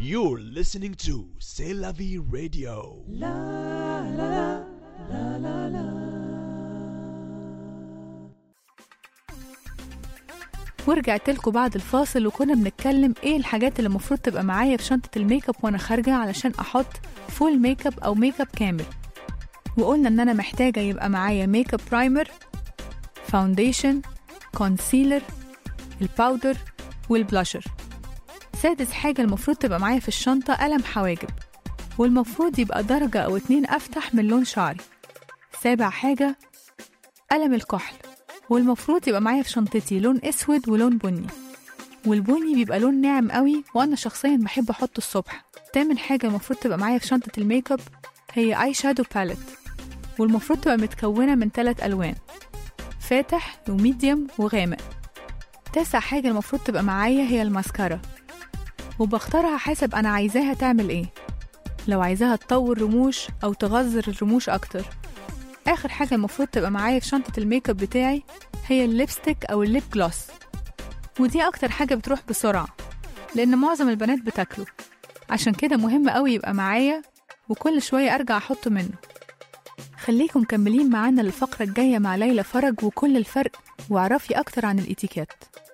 You're listening to C'est la vie radio. ورجعت لكم بعد الفاصل وكنا بنتكلم ايه الحاجات اللي المفروض تبقى معايا في شنطة الميك اب وانا خارجة علشان احط فول ميك اب او ميك اب كامل وقلنا ان انا محتاجة يبقى معايا ميك اب برايمر فاونديشن كونسيلر الباودر والبلاشر سادس حاجة المفروض تبقى معايا في الشنطة قلم حواجب والمفروض يبقى درجة أو اتنين أفتح من لون شعري سابع حاجة قلم الكحل والمفروض يبقى معايا في شنطتي لون اسود ولون بني والبني بيبقى لون ناعم قوي وانا شخصيا بحب احطه الصبح تامن حاجة المفروض تبقى معايا في شنطة الميك اب هي اي شادو باليت والمفروض تبقى متكونة من ثلاث ألوان فاتح وميديوم وغامق تاسع حاجة المفروض تبقى معايا هي الماسكارا وبختارها حسب أنا عايزاها تعمل إيه لو عايزاها تطور رموش أو تغذر الرموش أكتر آخر حاجة المفروض تبقى معايا في شنطة الميك اب بتاعي هي الليبستيك أو الليب جلوس ودي أكتر حاجة بتروح بسرعة لأن معظم البنات بتاكله عشان كده مهم قوي يبقى معايا وكل شوية أرجع أحط منه خليكم مكملين معانا للفقرة الجاية مع ليلى فرج وكل الفرق واعرفي أكتر عن الإتيكيت